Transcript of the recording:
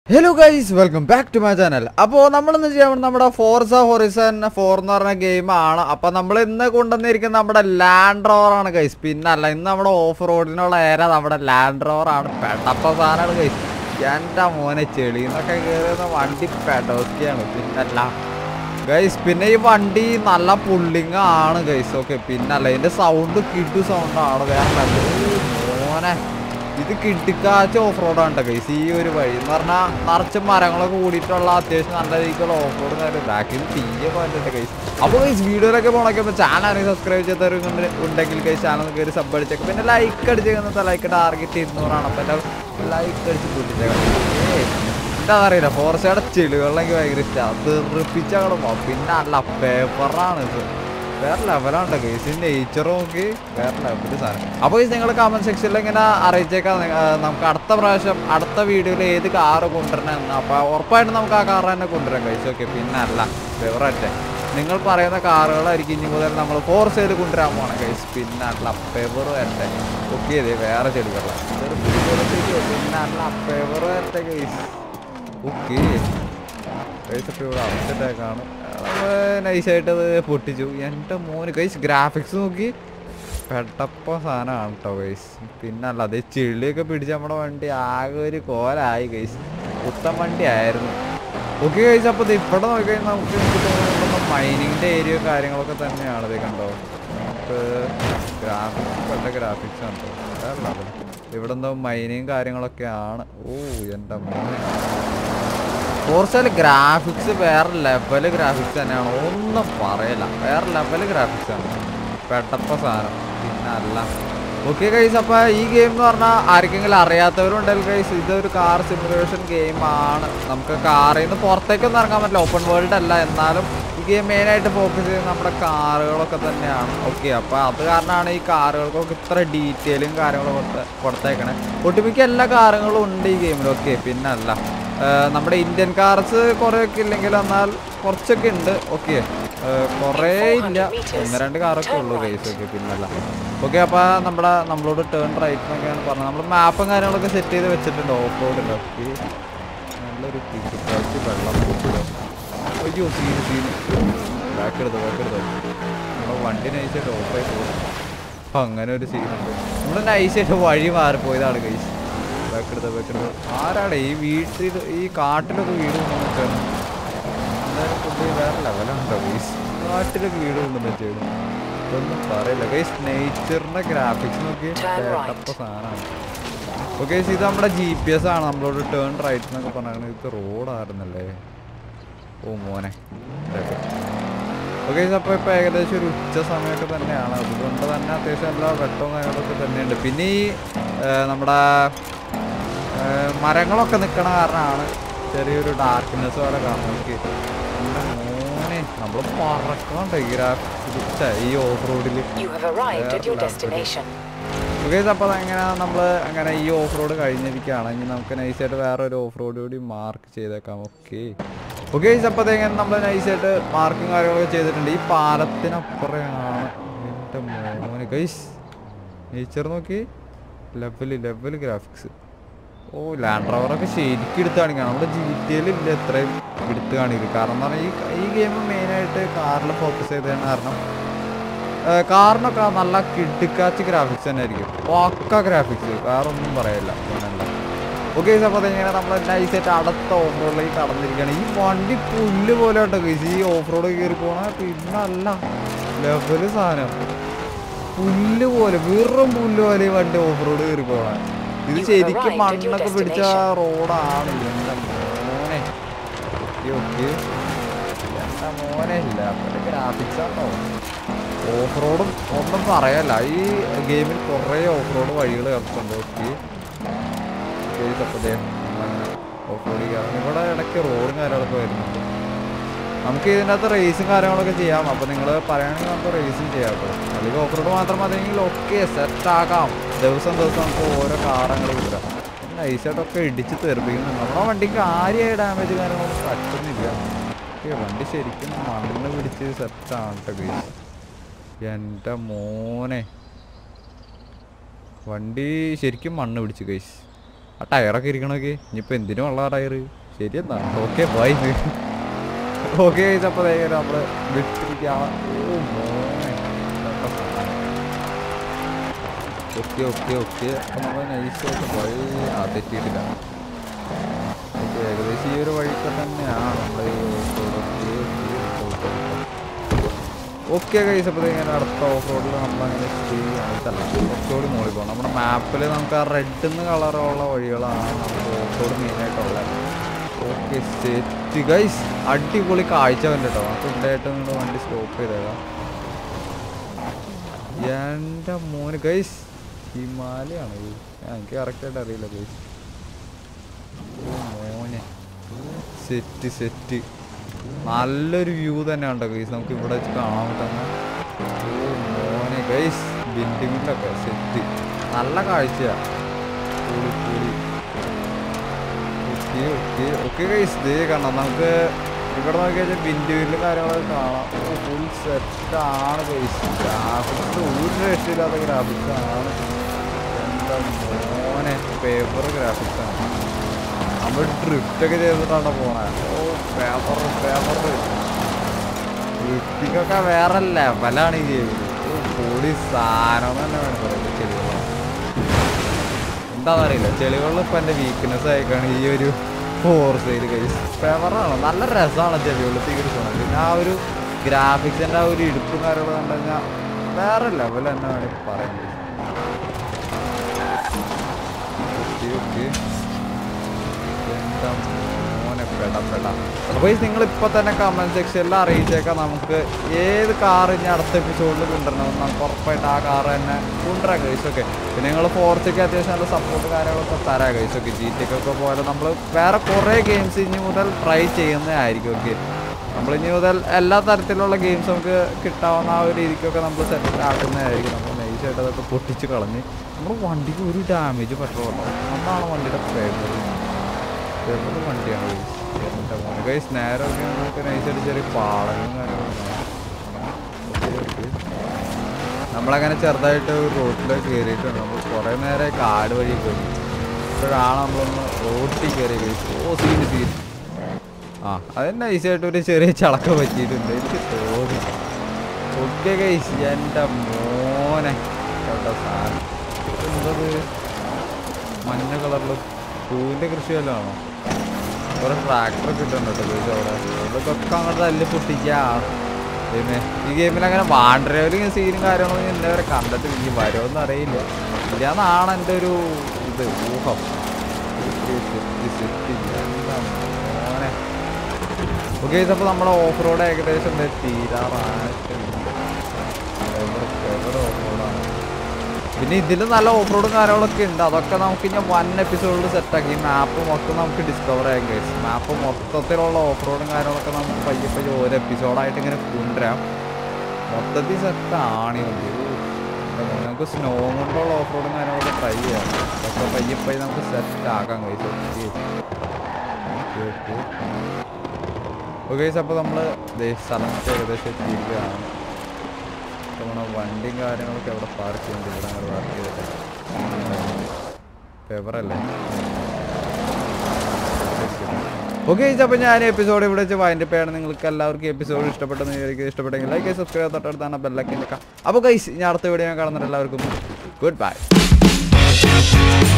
Hello guys welcome back to my channel അപ്പോൾ നമ്മളിന്ന് ചെയ്യാൻ പോകുന്നത് നമ്മുടെ ഫോർസ ഹൊറിസൺ ഫോർ എന്ന് പറഞ്ഞ ഗെയിമാണ് അപ്പോൾ നമ്മൾ ഇന്ന് കൊണ്ടുവന്നിരിക്കുന്ന നമ്മുടെ ലാൻഡ് റോവർ ആണ് ഗൈസ് പിന്നല്ല ഇന്ന് നമ്മുടെ ഓഫ് റോഡിനുള്ള ഏര നമ്മുടെ ലാൻഡ് റോവർ ആണ് പെട്ടപ്പ സാധനമാണ് ഗൈസ് എൻ്റെ മോനെ ചെളിന്നൊക്കെ കയറുന്ന വണ്ടി പെടോക്കിയാണ് പിന്നല്ല ഗൈസ് പിന്നെ ഈ വണ്ടി നല്ല പുള്ളിങ് ആണ് ഗൈസ് ഓക്കെ പിന്നല്ല ഇതിന്റെ സൗണ്ട് കിഡു സൗണ്ട് ആണ് വേറെ level. മോനെ ഇത് കിട്ടിക്കാച്ച ഓഫ് റോഡാണ് കേട്ടോ ഗൈസ് ഈ ഒരു വഴി എന്ന് പറഞ്ഞാൽ നിറച്ച് മരങ്ങളൊക്കെ കൂടിയിട്ടുള്ള അത്യാവശ്യം നല്ല രീതിക്കുള്ള ഓഫ് റോഡ് കാര്യം ബാക്കിൽ തീയെ പോയിട്ടുണ്ട് ഗൈസ് അപ്പോൾ ഗൈസ് വീഡിയോയിലൊക്കെ പോകണമെങ്കിൽ ഇപ്പോൾ ചാനൽ സബ്സ്ക്രൈബ് ചെയ്തവർ ഉണ്ടെങ്കിൽ ഗൈസ് ചാനൽ കയറി സബ് അടിച്ചേക്കും പിന്നെ ലൈക്ക് അടിച്ചേക്കുന്നത് ലൈക്ക് ടാർഗറ്റ് ഇരുന്നൂറാണ് അപ്പോൾ എൻ്റെ ലൈക്ക് അടിച്ച് കൂട്ടിച്ചേക്കാം ഏയ് എന്താ അറിയില്ല ഫോറസ്റ്റയുടെ ചെളിവെള്ളം എനിക്ക് ഭയങ്കര ഇഷ്ടമാണ് തെറിപ്പിച്ചവിടെ പിന്നെ അല്ല പേപ്പറാണ് ഇത് വേറെ ലെവലാണ് കേസ് നേച്ചർ നോക്കി വേറെ ലെവല് സാധനം അപ്പോൾ ഈ നിങ്ങൾ കമന്റ് സെക്ഷനിൽ ഇങ്ങനെ അറിയിച്ചേക്കാം നി- ആ, നമുക്ക് അടുത്ത പ്രാവശ്യം അടുത്ത വീഡിയോയിൽ ഏത് കാറ് കൊണ്ടുവരണം എന്ന് അപ്പോൾ ഉറപ്പായിട്ടും നമുക്ക് ആ കാർ തന്നെ കൊണ്ടുവരാം കഴിച്ചു ഓക്കെ പിന്നെ അല്ല ഫേവറേറ്റ് നിങ്ങൾ പറയുന്ന കാറുകളായിരിക്കും ഇനി മുതൽ നമ്മൾ ഫോർ സൈഡ് കൊണ്ടുവരാൻ പോകണം കഴിച്ച് പിന്നെ അല്ല പേപ്പർ വരട്ടെ ഓക്കെ അതെ വേറെ ചെടികളാണ് പിന്നെ അല്ല പേപ്പർ വരട്ടെ കഴിച്ച് ഓക്കെ കൈസ് അപ്പോൾ ഇവിടെ അപ്സെറ്റാക്കാണ് നൈസായിട്ട് അത് പൊട്ടിച്ചു എൻ്റെ മോന് കൈസ് ഗ്രാഫിക്സ് നോക്കി പെട്ടപ്പ സാധനമാണ് കേട്ടോ കൈസ് പിന്നെ അല്ല അതേ ചെളിയൊക്കെ പിടിച്ച് നമ്മുടെ വണ്ടി ആകെ ഒരു കോലായി കൈസ് പുത്തൻ വണ്ടി ആയിരുന്നു ഓക്കെ കൈസ് അപ്പോൾ ഇത് ഇവിടെ നോക്കിക്കഴിഞ്ഞാൽ നമുക്ക് എനിക്ക് തോന്നുന്നത് മൈനിങ്ങിൻ്റെ ഏരിയയും കാര്യങ്ങളൊക്കെ തന്നെയാണ് ഇത് കണ്ടോ നമുക്ക് ഗ്രാഫിക്സ് പെട്ട ഗ്രാഫിക്സ് ആണ് കേട്ടോ വേറെ level. ഇവിടെ എന്തോ മൈനിങ് കാര്യങ്ങളൊക്കെയാണ് ഓ എൻ്റെ മോനെ ഫോർച്ചാൽ ഗ്രാഫിക്സ് വേറെ ലെവൽ ഗ്രാഫിക്സ് തന്നെയാണ് ഒന്നും പറയല വേറെ ലെവൽ ഗ്രാഫിക്സ് ആണ് പെട്ടപ്പ സാധനം പിന്നെ അല്ല ഓക്കെ കൈസ് അപ്പോൾ ഈ ഗെയിം എന്ന് പറഞ്ഞാൽ ആർക്കെങ്കിലും അറിയാത്തവരുണ്ടെങ്കിൽ കൈസ് ഇതൊരു കാർ സിമുലേഷൻ ഗെയിമാണ് നമുക്ക് കാറിൽ നിന്ന് പുറത്തേക്കൊന്നും ഇറങ്ങാൻ പറ്റില്ല ഓപ്പൺ വേൾഡ് അല്ല എന്നാലും ഈ ഗെയിം മെയിനായിട്ട് ഫോക്കസ് ചെയ്യുന്നത് നമ്മുടെ കാറുകളൊക്കെ തന്നെയാണ് ഓക്കെ അപ്പോൾ അത് കാരണമാണ് ഈ കാറുകൾക്കൊക്കെ ഇത്ര ഡീറ്റെയിലും കാര്യങ്ങളും കൊടുത്ത് കൊടുത്തേക്കണേ ഒട്ടുമിക്ക എല്ലാ കാറുകളും ഉണ്ട് ഈ ഗെയിമിൽ ഓക്കെ പിന്നെ അല്ല ഏഹ് നമ്മുടെ ഇന്ത്യൻ കാർസ് കുറേയൊക്കെ ഇല്ലെങ്കിൽ എന്നാൽ കുറച്ചൊക്കെ ഉണ്ട് ഓക്കെ കുറേ ഇല്ല ഒന്ന് രണ്ട് കാറൊക്കെ ഉള്ളൂ കേസ് ഒക്കെ പിന്നല്ല ഓക്കെ അപ്പോൾ നമ്മുടെ നമ്മളോട് ടേൺ റൈറ്റ് എന്നൊക്കെയാണ് പറഞ്ഞത് നമ്മൾ മാപ്പും കാര്യങ്ങളൊക്കെ സെറ്റ് ചെയ്ത് വെച്ചിട്ടുണ്ട് ഓഫ് റോഡിൽ ഓക്കെ നല്ലൊരു പിടിക്കാച്ച് വെള്ളം കൂട്ടിടും അയ്യോ സീന് സീന് ബാക്ക് എടുത്തോ ബാക്ക് എടുത്തോ നമ്മുടെ വണ്ടി നൈസായിട്ട് ഓഫ് ആയി പോകും അപ്പം അങ്ങനെ ഒരു സീനുണ്ട് നമ്മൾ നൈസായിട്ട് വഴി മാറിപ്പോയതാണ് കൈസ് ബാക്കെടുത്ത ബാക്കെടുത്ത ആരാടെ ഈ വീട്ടിൽ ഈ കാട്ടിലൊക്കെ വീട് കൊണ്ടുവന്നിട്ടാണ് എന്തായാലും പുള്ളി വേറെ ലെവലാണല്ലോ ഗൈസ് കാട്ടിലൊക്കെ വീട് കൊണ്ടുവന്നിട്ടാണ് ഇതൊന്നും പറയില്ല ഗൈസ് നേച്ചറിന്റെ ഗ്രാഫിക്സ് നോക്കി Turn right. കേട്ടപ്പോ സാധനമാണ് ഓക്കെ ഇത് നമ്മുടെ ജി പി എസ് ആണ് നമ്മളോട് ടേൺ റൈറ്റ് എന്നൊക്കെ പറഞ്ഞാൽ ഇത് റോഡായിരുന്നല്ലേ ഓ മോനെ ഓക്കെ അപ്പോൾ ഇപ്പോൾ ഏകദേശം ഒരു ഉച്ച സമയമൊക്കെ തന്നെയാണ് അതുകൊണ്ട് തന്നെ അത്യാവശ്യം എല്ലാ വെട്ടവും കാര്യങ്ങളൊക്കെ തന്നെയുണ്ട് പിന്നെ ഈ ആ, നമ്മുടെ ആ, മരങ്ങളൊക്കെ നിൽക്കണ കാരണമാണ് ചെറിയൊരു ഡാർക്ക്നെസ് പോലെ കാണാം നമുക്ക് എൻ്റെ മോനെ നമ്മൾ പറക്കണ്ട ഈ ഗ്രാഫിക്സ് ഈ ഓഫ് റോഡിൽ You have arrived at your destination. Okay അപ്പോൾ അങ്ങനെ നമ്മൾ അങ്ങനെ ഈ ഓഫ് റോഡ് കഴിഞ്ഞിരിക്കുകയാണ് ഇനി നമുക്ക് നൈസായിട്ട് വേറെ ഒരു ഓഫ് റോഡ് കൂടി മാർക്ക് ചെയ്തേക്കാം ഓക്കെ ഓക്കെ അപ്പോൾ അതെങ്ങനെ നമ്മൾ നൈസായിട്ട് മാർക്കും കാര്യങ്ങളൊക്കെ ചെയ്തിട്ടുണ്ട് ഈ പാലത്തിനപ്പുറമാണ് എൻ്റെ മോനെ ഗൈസ് നേച്ചർ നോക്കി ലെവൽ ലെവൽ ഗ്രാഫിക്സ് ഓ ലാൻഡ് റോവറൊക്കെ ശരിക്കും എടുത്ത് കാണിക്കണം നമ്മുടെ ജി ടി ഇല്ല എത്രയും എടുത്ത് കാണിക്കും കാരണം എന്ന് പറഞ്ഞാൽ ഈ ഈ ഗെയിം മെയിനായിട്ട് കാറിൽ ഫോക്കസ് ചെയ്തതാണ് കാരണം ഏഹ് കാറിനൊക്കെ നല്ല കിടുക്കാച്ച് ഗ്രാഫിക്സ് തന്നെ ആയിരിക്കും പക്ക ഗ്രാഫിക്സ് വേറൊന്നും പറയില്ല അങ്ങനെയല്ല ഓക്കെ അപ്പോൾ അതിങ്ങനെ നമ്മൾ നൈസായിട്ട് അടുത്ത ഓഫ് റോഡിലേക്ക് കടന്നിരിക്കുകയാണ് ഈ വണ്ടി പുല്ല് പോലെ കേട്ടോ guys. ഈ ഓഫ് റോഡ് കയറി പോണ പിന്നല്ല ലെവല് സാധനം പുല്ല് പോലെ വെറും പുല്ല് പോലെ ഈ വണ്ടി ഓഫ് റോഡ് കയറി പോണ ഇത് You have ശരിക്കും arrived at your മണ്ണൊക്കെ പിടിച്ച destination. റോഡാണ് എൻ്റെ മോനെ ഓക്കെ എൻ്റെ മോനെ ഇല്ല അപ്പം ഗ്രാഫിക്സ് ആണോ ഓഫ് റോഡും ഒന്നും പറയല്ല ഈ ഗെയിമിൽ കുറേ ഓഫ് റോഡ് വഴികൾ കിടക്കുന്നുണ്ട് ഓക്കെ ഓഫ് റോഡ് കയറാൻ ഇവിടെ ഇടയ്ക്ക് റോഡും കാര്യങ്ങളൊക്കെ വരുന്നുണ്ട് നമുക്ക് ഇതിൻ്റെ അകത്ത് റേസും കാര്യങ്ങളൊക്കെ ചെയ്യാം അപ്പോൾ നിങ്ങൾ പറയുകയാണെങ്കിൽ നമുക്ക് റേസും ചെയ്യാം കേട്ടോ അല്ലെങ്കിൽ ഓഫ് റോഡ് മാത്രം മതിയെങ്കിൽ ഒക്കെ സെറ്റാക്കാം ദിവസം ദിവസം നമുക്ക് ഓരോ കാറങ്ങൾ വിടാം നൈസായിട്ടൊക്കെ ഇടിച്ച് തെറിപ്പിക്കുന്നുണ്ട് നമ്മുടെ വണ്ടിക്ക് കാര്യമായ ഡാമേജ് കാര്യങ്ങളൊന്നും പറ്റുന്നില്ല ഓക്കെ വണ്ടി ശരിക്കും മണ്ണ് പിടിച്ച് സെറ്റാണ് കേട്ടോ ഗൈസ് എൻ്റെ മോനെ വണ്ടി ശരിക്കും മണ്ണ് പിടിച്ചു കൈസ് ആ ടയറൊക്കെ ഇരിക്കണൊക്കെ ഇനിയിപ്പോൾ എന്തിനും ഉള്ള ടയർ ശരി എന്നാ ഓക്കെ ബൈ ഓക്കെ അപ്പോൾ നമ്മള് വിട്ടിരിക്കാം ഓ മോനെ ഓക്കെ ഓക്കെ ഓക്കെ അപ്പം നമ്മൾ നൈസായിട്ട് വഴി ആ തെറ്റിയിട്ടില്ല ഓക്കെ ഏകദേശം ഈ ഒരു വഴിക്ക് തന്നെയാണ് നമ്മൾ ഓക്കെ കൈസ് അപ്പോൾ ഇങ്ങനെ അടുത്ത ഓഫ് റോഡിൽ നമ്മളങ്ങനെ ചെയ്യാണ് ഇതല്ല കുറച്ചുകൂടി മുകളിൽ പോകണം നമ്മുടെ മാപ്പിൽ നമുക്ക് ആ റെഡ് എന്ന് കളറുള്ള വഴികളാണ് നമുക്ക് ഓഫ് റോഡ് മെയിനായിട്ടുള്ളത് ഓക്കെ സെറ്റ് ഗൈസ് അടിപൊളി കാഴ്ച കണ്ടു കേട്ടോ നമുക്ക് ഇവിടെയായിട്ട് നിങ്ങൾ വണ്ടി സ്റ്റോപ്പ് ചെയ്തേക്കാം എൻ്റെ മോന് ഗൈസ് ഹിമാലയാണ് ഇത് ഞാൻ എനിക്ക് കറക്റ്റായിട്ട് അറിയില്ല ഗൈസ് ഓ മോനെ സെറ്റ് സെറ്റ് നല്ലൊരു വ്യൂ തന്നെ ഉണ്ടോ ഗൈസ് നമുക്ക് ഇവിടെ വെച്ച് കാണാൻ പറ്റുന്ന ഓ മോനെ ഗൈസ് ബിൽഡിങ്ങിലൊക്കെ സെറ്റ് നല്ല കാഴ്ചയാ കൂടി കൂടി ഓക്കെ ഓക്കെ ഓക്കെ ഗൈസ് ഇതേ കാണാം നമുക്ക് ഇവിടെ നോക്കി കഴിഞ്ഞാൽ ബിൻഡുവിലും കാര്യങ്ങളൊക്കെ കാണാം ഫുൾ സെറ്റാണ് ഗൈസ് ഗ്രാഫിക്സ് ഒരു രക്ഷയില്ലാത്ത ഗ്രാഫിക്സ് ആണ് എന്താ മോനെ പേപ്പർ ഗ്രാഫിക്സ് ആണ് നമ്മൾ ഡ്രിഫ്റ്റ് ഒക്കെ ചെയ്തിട്ടാണ് പോണേ ഓ പേപ്പർ പേപ്പർ ഡ്രിഫ്റ്റിങ്ങൊക്കെ വേറെ ലെവലാണ് ഈ ഗെയിമിൽ പൊടി സാധനം തന്നെ വേണം പറയുന്നത് ചെളികളാണ് എന്താണെന്നറിയില്ല ചെളികളിൽ ഇപ്പം എൻ്റെ വീക്ക്നെസ് ആയിക്കാണ് ഈ ഒരു ഫോർ സൈഡ് കൈസ് ഫേവറാണ് നല്ല രസമാണ് ചെളിവെള്ളത്തിൽ കിടക്കുന്നത് പിന്നെ ആ ഒരു ഗ്രാഫിക്സിൻ്റെ ആ ഒരു ഇടുപ്പും കാര്യങ്ങളും കണ്ടു കഴിഞ്ഞാൽ വേറെ ലെവൽ തന്നെ വേണമെങ്കിൽ പറയാൻ ഓക്കെ ഓക്കെ എന്താ മോനെ പെട പെട അപ്പോൾ നിങ്ങൾ ഇപ്പോൾ തന്നെ കമൻറ്റ് സെക്ഷനിൽ അറിയിച്ചേക്കാം നമുക്ക് ഏത് കാർ ഇനി അടുത്ത എപ്പിസോഡിൽ കൊണ്ടുവരണമെന്ന് നമുക്ക് ഉറപ്പായിട്ട് ആ കാർ തന്നെ കൊണ്ടുവരാം കഴിച്ചു ഓക്കെ പിന്നെ നിങ്ങൾ ഫോർച്ചയ്ക്ക് അത്യാവശ്യം നല്ല സപ്പോർട്ട് കാര്യങ്ങളൊക്കെ തരാം കഴിച്ചു ഓക്കെ ജി ടിക്കൊക്കെ പോലെ നമ്മൾ വേറെ കുറേ ഗെയിംസ് ഇനി മുതൽ ട്രൈ ചെയ്യുന്നതായിരിക്കും ഓക്കെ നമ്മൾ ഇനി മുതൽ എല്ലാ തരത്തിലുള്ള ഗെയിംസ് നമുക്ക് കിട്ടാവുന്ന ആ ഒരു രീതിക്കൊക്കെ നമ്മൾ സെറ്റ് ആക്കുന്നതായിരിക്കും നമ്മൾ നൈസായിട്ട് അതൊക്കെ പൊട്ടിച്ച് കളഞ്ഞ് നമ്മുടെ വണ്ടിക്ക് ഒരു ഡാമേജ് പറ്റുള്ളൂ അതാണ് വണ്ടിയുടെ ഫേവർ ഫേവർ വണ്ടിയാണ് ഗൈസ് എൻ്റെ മോനെ ഗൈസ് നേരെ ഒക്കെ നമുക്ക് നൈസായിട്ട് ചെറിയ പാടങ്ങളും കാര്യങ്ങളും കാണാം. Okay, okay. നമ്മളങ്ങനെ ചെറുതായിട്ട് റോഡിലേക്ക് കയറിയിട്ടുണ്ട് നമ്മൾ കുറേ നേരം കാട് വഴി കയറി ഇപ്പോഴാണ് നമ്മളൊന്ന് റോട്ടിൽ കയറി ഗൈസ് ഓ സീന് സീൻ ആ അത് നൈസായിട്ട് ഒരു ചെറിയ ചളക്ക പറ്റിയിട്ടുണ്ട് എനിക്ക് തോന്നി ഓക്കെ ഗൈസ് എൻ്റെ മോനെ കേട്ടോ സാധനം എന്തത് മഞ്ഞ കളറിൽ പൂവിൻ്റെ കൃഷി വല്ലതും ആണോ കുറെ ട്രാക്ടർ കിട്ടുന്നുണ്ട് കേട്ടോ ഗൈസ് അവിടെ ഇതൊക്കെ അങ്ങോട്ട് തല്ലി പൊട്ടിക്കുക പിന്നെ ഈ ഗെയിമിൽ അങ്ങനെ വാണ്ടരവരും സീനും കാര്യങ്ങളൊന്നും ഞാൻ ഇന്നേ വരെ കണ്ടിട്ടില്ല ഇനി വരുമെന്ന് അറിയില്ല ഇല്ലാന്നാണ് എൻ്റെ ഒരു ഇത് ഊഹം മോനെ ഓക്കെ അപ്പോൾ നമ്മുടെ ഓഫ് റോഡ് ഏകദേശം ദേ തീരാറായിട്ടുണ്ട് ഓഫ് റോഡാണ് പിന്നെ ഇതിൽ നല്ല ഓഫ് റോഡും കാര്യങ്ങളൊക്കെ ഉണ്ട് അതൊക്കെ നമുക്ക് ഇനി വൺ എപ്പിസോഡിൽ സെറ്റാക്കി മാപ്പ് മൊത്തം നമുക്ക് ഡിസ്കവർ ചെയ്യാൻ കഴിയും മാപ്പ് മൊത്തത്തിലുള്ള ഓഫ് റോഡും കാര്യങ്ങളൊക്കെ നമുക്ക് പയ്യെ പയ്യെ ഓരോ എപ്പിസോഡായിട്ട് ഇങ്ങനെ കൊണ്ടുവരാം മൊത്തത്തിൽ സെറ്റാണ് ഈ വണ്ടി ഓ, എൻ്റെ മോനെ, നമുക്ക് സ്നോ കൊണ്ടുള്ള ഓഫ് റോഡും കാര്യങ്ങളൊക്കെ ട്രൈ ചെയ്യാം അതൊക്കെ പയ്യെ പയ്യെ നമുക്ക് സെറ്റ് ആക്കാൻ കഴിയും ഓക്കെ ഓക്കെ ഓക്കെ അപ്പോൾ നമ്മൾ സ്ഥലത്ത് ഏകദേശം എത്തിയിരിക്കുകയാണ് നമ്മുടെ വണ്ടിയും കാര്യങ്ങളൊക്കെ എവിടെ പാർക്ക് ചെയ്യുന്നുണ്ട് ഇവിടെ അങ്ങനെ പാർക്ക് ചെയ്തിട്ട് പേപ്പറല്ലേ ഓക്കെ അപ്പോൾ ഞാൻ എപ്പിസോഡ് ഇവിടെ വെച്ച് വൈൻഡ് പേയാണ് നിങ്ങൾക്ക് എല്ലാവർക്കും എപ്പിസോഡ് ഇഷ്ടപ്പെട്ടെന്ന് വിചാരിക്കും ഇഷ്ടപ്പെട്ടെങ്കിൽ ലൈക്ക് സബ്സ്ക്രൈബ് തൊട്ടടുത്താണ് ബെല്ലൊക്കെ അപ്പോൾ ഗൈസ് ഞാൻ അടുത്ത വീഡിയോ കാണുന്നുണ്ട് എല്ലാവർക്കും ഗുഡ് ബൈ